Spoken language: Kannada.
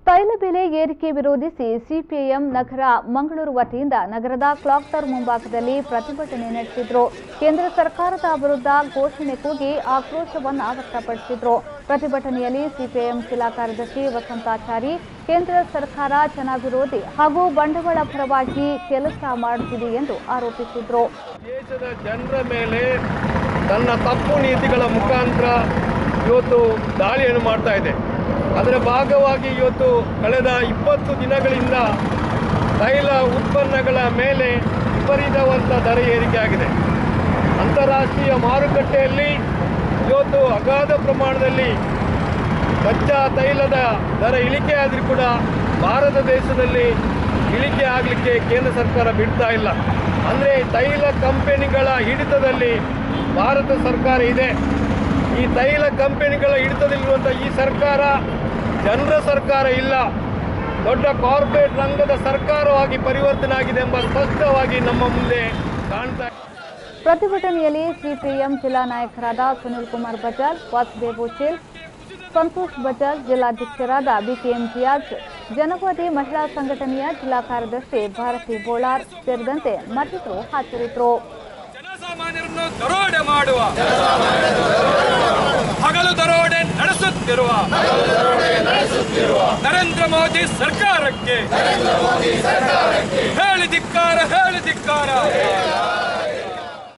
ತೈಲ ಬೆಲೆ ಏರಿಕೆ ವಿರೋಧಿಸಿ ಸಿಪಿಐಎಂ ನಗರ ಮಂಗಳೂರು ವತಿಯಿಂದ ನಗರದ ಕ್ಲಾಕ್ ಟವರ್ ಮುಂಭಾಗದಲ್ಲಿ ಪ್ರತಿಭಟನೆ ನಡೆಸಿದ್ರು ಕೇಂದ್ರ ಸರ್ಕಾರದ ವಿರುದ್ಧ ಘೋಷಣೆ ಕೂಗಿ ಆಕ್ರೋಶವನ್ನು ವ್ಯಕ್ತಪಡಿಸಿದ್ರು ಪ್ರತಿಭಟನೆಯಲ್ಲಿ ಸಿಪಿಐಎಂ ಜಿಲ್ಲಾ ಕಾರ್ಯದರ್ಶಿ ವಸಂತಾಚಾರಿ ಕೇಂದ್ರ ಸರ್ಕಾರ ಜನ ವಿರೋಧಿ ಹಾಗೂ ಬಂಡವಾಳ ಪರವಾಗಿ ಕೆಲಸ ಮಾಡುತ್ತಿದೆ ಎಂದು ಆರೋಪಿಸಿದ್ರು ದೇಶದ ಜನರ ಮೇಲೆ ತನ್ನ ತಪ್ಪು ನೀತಿಗಳ ಮುಖಾಂತರ ಇವತ್ತು ದಾಳಿಯನ್ನು ಮಾಡ್ತಾ ಇದೆ ಅದರ ಭಾಗವಾಗಿ ಇವತ್ತು ಕಳೆದ ಇಪ್ಪತ್ತು ದಿನಗಳಿಂದ ತೈಲ ಉತ್ಪನ್ನಗಳ ಮೇಲೆ ವಿಪರೀತವಂತ ದರ ಏರಿಕೆ ಆಗಿದೆ ಅಂತಾರಾಷ್ಟ್ರೀಯ ಮಾರುಕಟ್ಟೆಯಲ್ಲಿ ಇವತ್ತು ಅಗಾಧ ಪ್ರಮಾಣದಲ್ಲಿ ಕಚ್ಚಾ ತೈಲದ ದರ ಇಳಿಕೆ ಆದರೂ ಕೂಡ ಭಾರತ ದೇಶದಲ್ಲಿ ಇಳಿಕೆ ಆಗಲಿಕ್ಕೆ ಕೇಂದ್ರ ಸರ್ಕಾರ ಬಿಡ್ತಾ ಇಲ್ಲ ಅಂದರೆ ತೈಲ ಕಂಪೆನಿಗಳ ಹಿಡಿತದಲ್ಲಿ ಭಾರತ ಸರ್ಕಾರ ಇದೆ ಈ ತೈಲ ಕಂಪೆನಿಗಳ ಹಿಡಿತದಲ್ಲಿರುವಂಥ ಈ ಸರ್ಕಾರ ಜನರ ಸರ್ಕಾರ ಇಲ್ಲ ದೊಡ್ಡ ಕಾರ್ಪೊರೇಟ್ ರಂಗದ ಸರ್ಕಾರವಾಗಿ ಪರಿವರ್ತನೆ ಆಗಿದೆ ಎಂಬ ಸ್ಪಷ್ಟವಾಗಿ ನಮ್ಮ ಮುಂದೆ ಕಾಣ್ತಾ ಇದೆ ಪ್ರತಿಭಟನೆಯಲ್ಲಿ ಸಿಪಿಎಂ ಜಿಲ್ಲಾ ನಾಯಕರಾದ ಸುನಿಲ್ ಕುಮಾರ್ ಬಜಾರ್ ವಾಸುದೇವ್ ಉಚಿಲ್ ಸಂತೋಷ್ ಬಜಾರ್ ಜಿಲ್ಲಾಧ್ಯಕ್ಷರಾದ ಬಿಕೆಎಂ ಜಿಯಾಜ್ ಜನವಾದಿ ಮಹಿಳಾ ಸಂಘಟನೆಯ ಜಿಲ್ಲಾ ಕಾರ್ಯದರ್ಶಿ ಭಾರತಿ ಬೋಳಾರ್ ಸೇರಿದಂತೆ ಮತ್ತಿತರರು ಹಾಜರಿದ್ದರು ಜನಸಾಮಾನ್ಯರನ್ನು ದರೋಡೆ ಮಾಡುವ ಹಗಲು ದರೋಡೆ ನಡೆಸುತ್ತಿರುವ ನರೇಂದ್ರ ಮೋದಿ ಸರ್ಕಾರಕ್ಕೆ ಹೇಳಿ ಧಿಕ್ಕಾರ ಹೇಳಿ ಧಿಕ್ಕಾರ